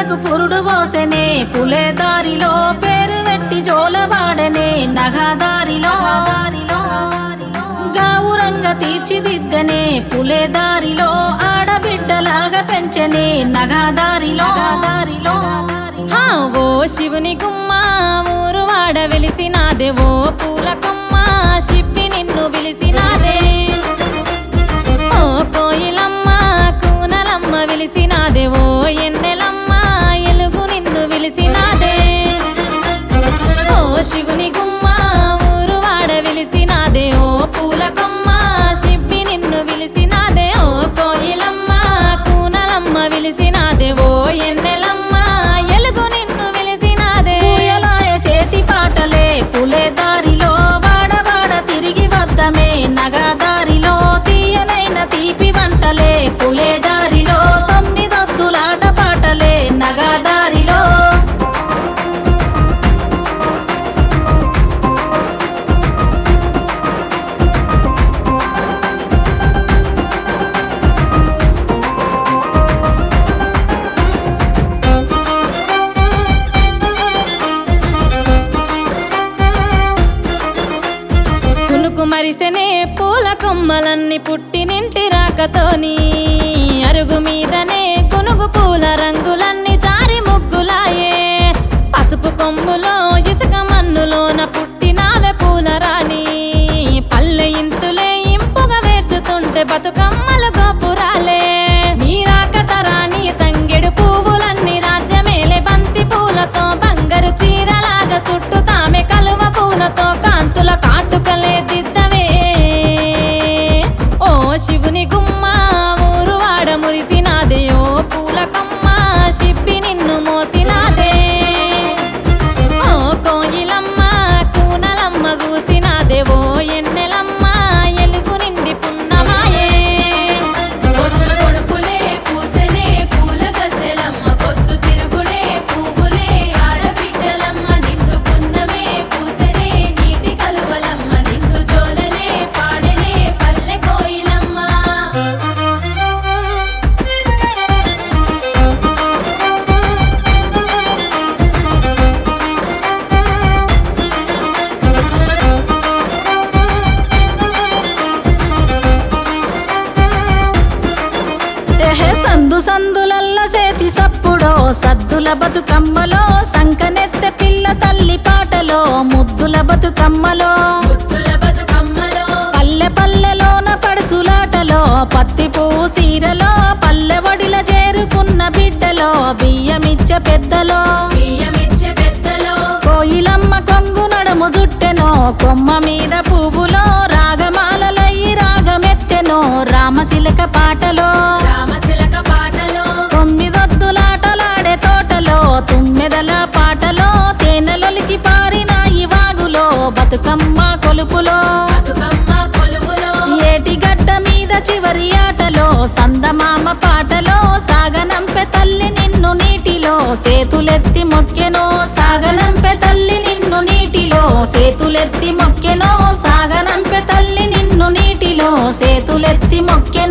పిల్లలకు పురుడు పోసెనే పులే దారిలో పేరు పెట్టి జోలవాడనే నగదారిలో గావురంగ తీర్చిదిద్దనే పులే దారిలో ఆడబిడ్డలాగా పెంచనే నగదారిలో దారిలో హా, ఓ శివుని గుమ్మ ఊరు వాడ వెలిసినాదే ఓ పూల కొమ్మ షిప్పి నిన్ను పిలిసినాదే ఓ కోయిలమ్మ కూనలమ్మ విలిసినాదే ఓ ఎన్నెలమ్మ ఎలుగు నిన్ను విలిసినాదే ఓ శివుని గుమ్మ ఊరు వాడ విలిసినాదే ఓ పూల కొమ్మ షిప్పి నిన్ను విలిసినాదే ఓ కోయిలమ్మ కూనలమ్మ విలిసినాదే ఓ ఎన్నెలమ్మ ఎలుగు నిన్ను విలిసినాదే పూయలాయ చేతి పాటలే పులే దారిలో వాడవాడ తిరిగి వద్దమే నగదారిలో తీయనైన తీపి వంటలే పులే దారిలో తొమ్మిదొత్తులాట పాటలే నగదారిలో కునుకు మరిసెనే పూల కొమ్మలన్నీ పుట్టినింటి రాకతోని అరుగు మీదనే కునుగు పూల రంగులన్నీ జారి ముగ్గులాయే పసుపు కొమ్ములో ఇసుక మన్నులోన పుట్టినావే పూల రాణి పల్లె ఇంతులే ఇంపుగా వేర్చుతుంటే బతుకమ్మలు గోపురాలే నీరాక తరాణి తంగెడు పువ్వులన్నీ రాజ్యమేలే బంతి పూలతో బంగారు చీరలాగా చుట్టూ తామె కలువ పూలతో కాంతుల కాటుకలే దిద్దవే ఓ శివుని గుమ్మ ఊరు వాడ మురిసినాదే ఓ పూల కమ్మ షిప్పి నిన్ను మోసినాదే ఓ కోయిలమ్మ కూనలమ్మ గూసినాదే ఓ ఎన్నెలమ్మ ఎలుగు నిండి పున్నమాయే పొద్దు పొడుపులే పూసెనే పూల గద్దెలమ్మ పొద్దు తిరుగుడే పువ్వులే ఆడబిడ్డలమ్మ నిండు పున్నమే పూసెనే నీటి కలువలమ్మ నిండు జోలలే పాడెనే పల్లె కోయిలమ్మ ఎహె సందు సందులల్ల చేతి సప్పుడో సద్దుల బతుకమ్మలో సంకనెత్తె పిల్ల తల్లి పాటలో ముద్దుల బతుకమ్మలో ముద్దుల బతుకమ్మలో పల్లె పల్లెలోన పడుసులాటలో పత్తి పువ్వు చీరలో పల్లె ఒడిల చేరుకున్న బిడ్డలో బియ్యమిచ్చ పెద్దలో బియ్యమిచ్చే పెద్దలో కోయిలమ్మ కొంగు నడుము జుట్టెనో కొమ్మ మీద పువ్వులో రాగమాలలయ్యి రాగమెత్తెనో రామశిలక పాటలో రామశిలక పాటలో తొమ్మిదొద్దులాటలాడే తోటలో తుమ్మెదల పాటలో తేనెలొలికి పారిన ఈ వాగులో బతుకమ్మ కొలుపులో బతుకమ్మ కొలువులో ఏటి గడ్డ మీద చివరి ఆటలో సందమామ పాటలో సాగనంపె తల్లి నిన్ను నీటిలో సేతులెత్తి మొక్కెనో సాగనంపె తల్లి నిన్ను నీటిలో సేతులెత్తి మొక్కెనో సాగనంపె తల్లి నిన్ను నీటిలో సేతులెత్తి మొక్కెనో